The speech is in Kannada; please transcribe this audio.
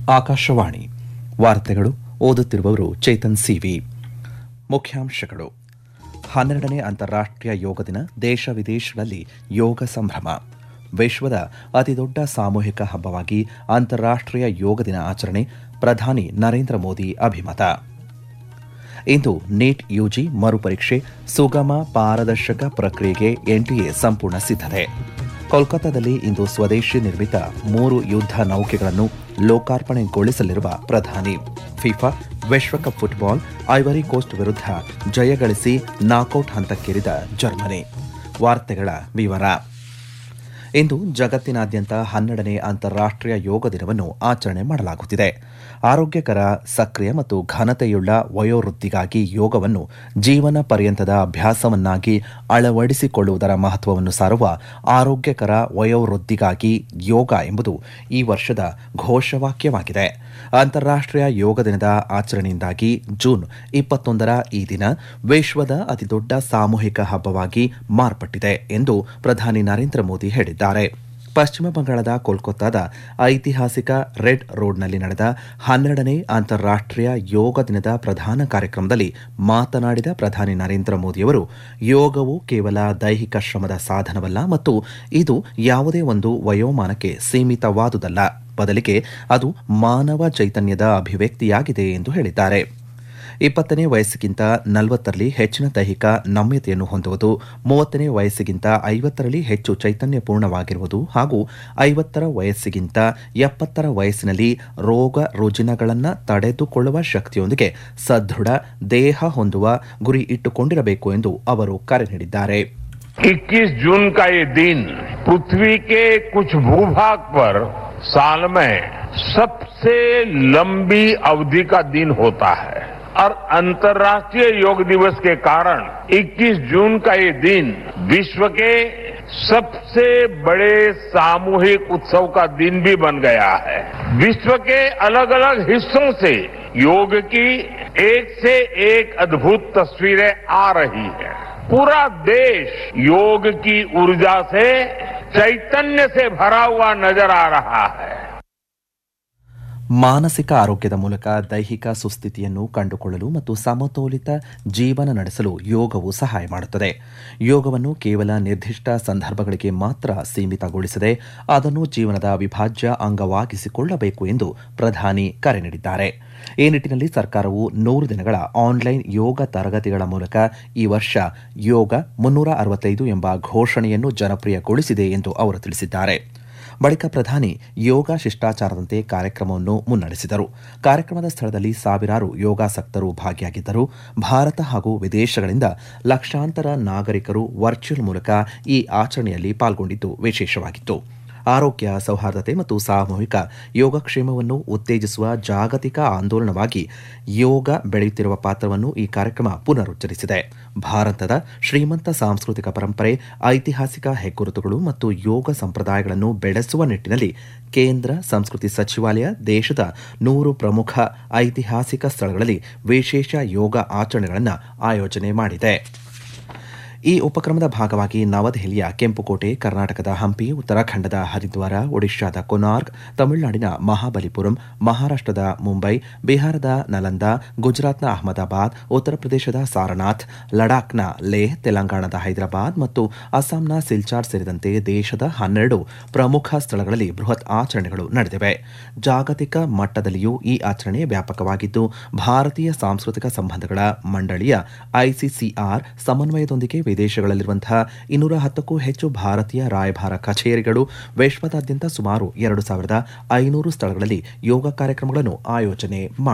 ಆಕಾಶವಾಣಿ ವಾರ್ತೆಗಳು ಓದುತ್ತಿರುವವರು ಚೇತನ್ ಸಿವಿ ಮುಖ್ಯಾಂಶಗಳು ಹನ್ನೆರಡನೇ ಅಂತಾರಾಷ್ಟ್ರೀಯ ಯೋಗ ದಿನ ದೇಶ ವಿದೇಶಗಳಲ್ಲಿ ಯೋಗ ಸಂಭ್ರಮ ವಿಶ್ವದ ಅತಿದೊಡ್ಡ ಸಾಮೂಹಿಕ ಹಬ್ಬವಾಗಿ ಅಂತಾರಾಷ್ಟ್ರೀಯ ಯೋಗ ದಿನ ಆಚರಣೆ ಪ್ರಧಾನಿ ನರೇಂದ್ರ ಮೋದಿ ಅಭಿಮತ ಇಂದು ನೀಟ್ ಯುಜಿ ಮರುಪರೀಕ್ಷೆ ಸುಗಮ ಪಾರದರ್ಶಕ ಪ್ರಕ್ರಿಯೆಗೆ ಎನ್ಟಿಎ ಸಂಪೂರ್ಣ ಸಿದ್ಧತೆ ಕೋಲ್ಕತ್ತಾದಲ್ಲಿ ಇಂದು ಸ್ವದೇಶಿ ನಿರ್ಮಿತ ಮೂರು ಯುದ್ಧ ನೌಕೆಗಳನ್ನು ಲೋಕಾರ್ಪಣೆಗೊಳಿಸಲಿರುವ ಪ್ರಧಾನಿ ಫಿಫಾ ವಿಶ್ವಕಪ್ ಫುಟ್ಬಾಲ್ ಐವರಿ ಕೋಸ್ಟ್ ವಿರುದ್ಧ ಜಯಗಳಿಸಿ ನಾಕೌಟ್ ಹಂತಕ್ಕೇರಿದ ಜರ್ಮನಿ ವಾರ್ತೆಗಳ ವಿವರ ಇಂದು ಜಗತ್ತಿನಾದ್ಯಂತ ಹನ್ನೆರಡನೇ ಅಂತಾರಾಷ್ಟ್ರೀಯ ಯೋಗ ದಿನವನ್ನು ಆಚರಣೆ ಮಾಡಲಾಗುತ್ತಿದೆ ಆರೋಗ್ಯಕರ ಸಕ್ರಿಯ ಮತ್ತು ಘನತೆಯುಳ್ಳ ವಯೋವೃದ್ಧಿಗಾಗಿ ಯೋಗವನ್ನು ಜೀವನ ಪರ್ಯಂತದ ಅಭ್ಯಾಸವನ್ನಾಗಿ ಅಳವಡಿಸಿಕೊಳ್ಳುವುದರ ಮಹತ್ವವನ್ನು ಸಾರುವ ಆರೋಗ್ಯಕರ ವಯೋವೃದ್ಧಿಗಾಗಿ ಯೋಗ ಎಂಬುದು ಈ ವರ್ಷದ ಘೋಷವಾಕ್ಯವಾಗಿದೆ ಅಂತಾರಾಷ್ಟ್ರೀಯ ಯೋಗ ದಿನದ ಆಚರಣೆಯಿಂದಾಗಿ ಜೂನ್ ಇಪ್ಪತ್ತೊಂದರ ಈ ದಿನ ವಿಶ್ವದ ಅತಿದೊಡ್ಡ ಸಾಮೂಹಿಕ ಹಬ್ಬವಾಗಿ ಮಾರ್ಪಟ್ಟಿದೆ ಎಂದು ಪ್ರಧಾನಿ ನರೇಂದ್ರ ಮೋದಿ ಹೇಳಿದ್ದಾರೆ ಪಶ್ಚಿಮ ಬಂಗಾಳದ ಕೋಲ್ಕತ್ತಾದ ಐತಿಹಾಸಿಕ ರೆಡ್ ರೋಡ್ನಲ್ಲಿ ನಡೆದ ಹನ್ನೆರಡನೇ ಅಂತಾರಾಷ್ಟ್ರೀಯ ಯೋಗ ದಿನದ ಪ್ರಧಾನ ಕಾರ್ಯಕ್ರಮದಲ್ಲಿ ಮಾತನಾಡಿದ ಪ್ರಧಾನಿ ನರೇಂದ್ರ ಮೋದಿಯವರು ಯೋಗವು ಕೇವಲ ದೈಹಿಕ ಶ್ರಮದ ಸಾಧನವಲ್ಲ ಮತ್ತು ಇದು ಯಾವುದೇ ಒಂದು ವಯೋಮಾನಕ್ಕೆ ಸೀಮಿತವಾದುದಲ್ಲ ಬದಲಿಗೆ ಅದು ಮಾನವ ಚೈತನ್ಯದ ಅಭಿವ್ಯಕ್ತಿಯಾಗಿದೆ ಎಂದು ಹೇಳಿದ್ದಾರೆ ಇಪ್ಪತ್ತನೇ ವಯಸ್ಸಿಗಿಂತ ನಲವತ್ತರಲ್ಲಿ ಹೆಚ್ಚಿನ ದೈಹಿಕ ನಮ್ಯತೆಯನ್ನು ಹೊಂದುವುದು ಮೂವತ್ತನೇ ವಯಸ್ಸಿಗಿಂತ ಐವತ್ತರಲ್ಲಿ ಹೆಚ್ಚು ಚೈತನ್ಯಪೂರ್ಣವಾಗಿರುವುದು ಹಾಗೂ ಐವತ್ತರ ವಯಸ್ಸಿಗಿಂತ ಎಪ್ಪತ್ತರ ವಯಸ್ಸಿನಲ್ಲಿ ರೋಗ ರುಜಿನಗಳನ್ನು ತಡೆದುಕೊಳ್ಳುವ ಶಕ್ತಿಯೊಂದಿಗೆ ಸದೃಢ ದೇಹ ಹೊಂದುವ ಗುರಿ ಇಟ್ಟುಕೊಂಡಿರಬೇಕು ಎಂದು ಅವರು ಕರೆ ನೀಡಿದ್ದಾರೆ 21 जून का ये दिन पृथ्वी के कुछ भूभाग पर साल में सबसे लंबी अवधि का दिन होता है और अंतर्राष्ट्रीय योग दिवस के कारण 21 जून का ये दिन विश्व के सबसे बड़े सामूहिक उत्सव का दिन भी बन गया है विश्व के अलग अलग हिस्सों से योग की एक से एक अद्भुत तस्वीरें आ रही हैं पूरा देश योग की ऊर्जा से चैतन्य से भरा हुआ नजर आ रहा है ಮಾನಸಿಕ ಆರೋಗ್ಯದ ಮೂಲಕ ದೈಹಿಕ ಸುಸ್ಥಿತಿಯನ್ನು ಕಂಡುಕೊಳ್ಳಲು ಮತ್ತು ಸಮತೋಲಿತ ಜೀವನ ನಡೆಸಲು ಯೋಗವು ಸಹಾಯ ಮಾಡುತ್ತದೆ ಯೋಗವನ್ನು ಕೇವಲ ನಿರ್ದಿಷ್ಟ ಸಂದರ್ಭಗಳಿಗೆ ಮಾತ್ರ ಸೀಮಿತಗೊಳಿಸದೆ ಅದನ್ನು ಜೀವನದ ಅವಿಭಾಜ್ಯ ಅಂಗವಾಗಿಸಿಕೊಳ್ಳಬೇಕು ಎಂದು ಪ್ರಧಾನಿ ಕರೆ ನೀಡಿದ್ದಾರೆ ಈ ನಿಟ್ಟಿನಲ್ಲಿ ಸರ್ಕಾರವು ನೂರು ದಿನಗಳ ಆನ್ಲೈನ್ ಯೋಗ ತರಗತಿಗಳ ಮೂಲಕ ಈ ವರ್ಷ ಯೋಗ ಮುನ್ನೂರ ಅರವತ್ತೈದು ಎಂಬ ಘೋಷಣೆಯನ್ನು ಜನಪ್ರಿಯಗೊಳಿಸಿದೆ ಎಂದು ಅವರು ತಿಳಿಸಿದ್ದಾರೆ ಬಳಿಕ ಪ್ರಧಾನಿ ಯೋಗ ಶಿಷ್ಟಾಚಾರದಂತೆ ಕಾರ್ಯಕ್ರಮವನ್ನು ಮುನ್ನಡೆಸಿದರು ಕಾರ್ಯಕ್ರಮದ ಸ್ಥಳದಲ್ಲಿ ಸಾವಿರಾರು ಯೋಗಾಸಕ್ತರು ಭಾಗಿಯಾಗಿದ್ದರು ಭಾರತ ಹಾಗೂ ವಿದೇಶಗಳಿಂದ ಲಕ್ಷಾಂತರ ನಾಗರಿಕರು ವರ್ಚುವಲ್ ಮೂಲಕ ಈ ಆಚರಣೆಯಲ್ಲಿ ಪಾಲ್ಗೊಂಡಿದ್ದು ವಿಶೇಷವಾಗಿತ್ತು ಆರೋಗ್ಯ ಸೌಹಾರ್ದತೆ ಮತ್ತು ಸಾಮೂಹಿಕ ಯೋಗಕ್ಷೇಮವನ್ನು ಉತ್ತೇಜಿಸುವ ಜಾಗತಿಕ ಆಂದೋಲನವಾಗಿ ಯೋಗ ಬೆಳೆಯುತ್ತಿರುವ ಪಾತ್ರವನ್ನು ಈ ಕಾರ್ಯಕ್ರಮ ಪುನರುಚ್ಚರಿಸಿದೆ ಭಾರತದ ಶ್ರೀಮಂತ ಸಾಂಸ್ಕೃತಿಕ ಪರಂಪರೆ ಐತಿಹಾಸಿಕ ಹೆಗ್ಗುರುತುಗಳು ಮತ್ತು ಯೋಗ ಸಂಪ್ರದಾಯಗಳನ್ನು ಬೆಳೆಸುವ ನಿಟ್ಟಿನಲ್ಲಿ ಕೇಂದ್ರ ಸಂಸ್ಕೃತಿ ಸಚಿವಾಲಯ ದೇಶದ ನೂರು ಪ್ರಮುಖ ಐತಿಹಾಸಿಕ ಸ್ಥಳಗಳಲ್ಲಿ ವಿಶೇಷ ಯೋಗ ಆಚರಣೆಗಳನ್ನು ಆಯೋಜನೆ ಮಾಡಿದೆ ಈ ಉಪಕ್ರಮದ ಭಾಗವಾಗಿ ನವದೆಹಲಿಯ ಕೆಂಪುಕೋಟೆ ಕರ್ನಾಟಕದ ಹಂಪಿ ಉತ್ತರಾಖಂಡದ ಹರಿದ್ವಾರ ಒಡಿಶಾದ ಕೊನಾರ್ಕ್ ತಮಿಳುನಾಡಿನ ಮಹಾಬಲಿಪುರಂ ಮಹಾರಾಷ್ಟದ ಮುಂಬೈ ಬಿಹಾರದ ನಲಂದ ಗುಜರಾತ್ನ ಅಹಮದಾಬಾದ್ ಉತ್ತರ ಪ್ರದೇಶದ ಸಾರನಾಥ್ ಲಡಾಖ್ನ ಲೇಹ್ ತೆಲಂಗಾಣದ ಹೈದರಾಬಾದ್ ಮತ್ತು ಅಸ್ಸಾಂನ ಸಿಲ್ಚಾರ್ ಸೇರಿದಂತೆ ದೇಶದ ಹನ್ನೆರಡು ಪ್ರಮುಖ ಸ್ಥಳಗಳಲ್ಲಿ ಬೃಹತ್ ಆಚರಣೆಗಳು ನಡೆದಿವೆ ಜಾಗತಿಕ ಮಟ್ಟದಲ್ಲಿಯೂ ಈ ಆಚರಣೆ ವ್ಯಾಪಕವಾಗಿದ್ದು ಭಾರತೀಯ ಸಾಂಸ್ಕೃತಿಕ ಸಂಬಂಧಗಳ ಮಂಡಳಿಯ ಐಸಿಸಿಆರ್ ಸಮನ್ವಯದೊಂದಿಗೆ ವಿದೇಶಗಳಲ್ಲಿರುವಂತಹ ಇನ್ನೂರ ಹತ್ತಕ್ಕೂ ಹೆಚ್ಚು ಭಾರತೀಯ ರಾಯಭಾರ ಕಚೇರಿಗಳು ವಿಶ್ವದಾದ್ಯಂತ ಸುಮಾರು ಎರಡು ಸಾವಿರದ ಐನೂರು ಸ್ಥಳಗಳಲ್ಲಿ ಯೋಗ ಕಾರ್ಯಕ್ರಮಗಳನ್ನು ಆಯೋಜನೆ ಮಾಡಿವೆ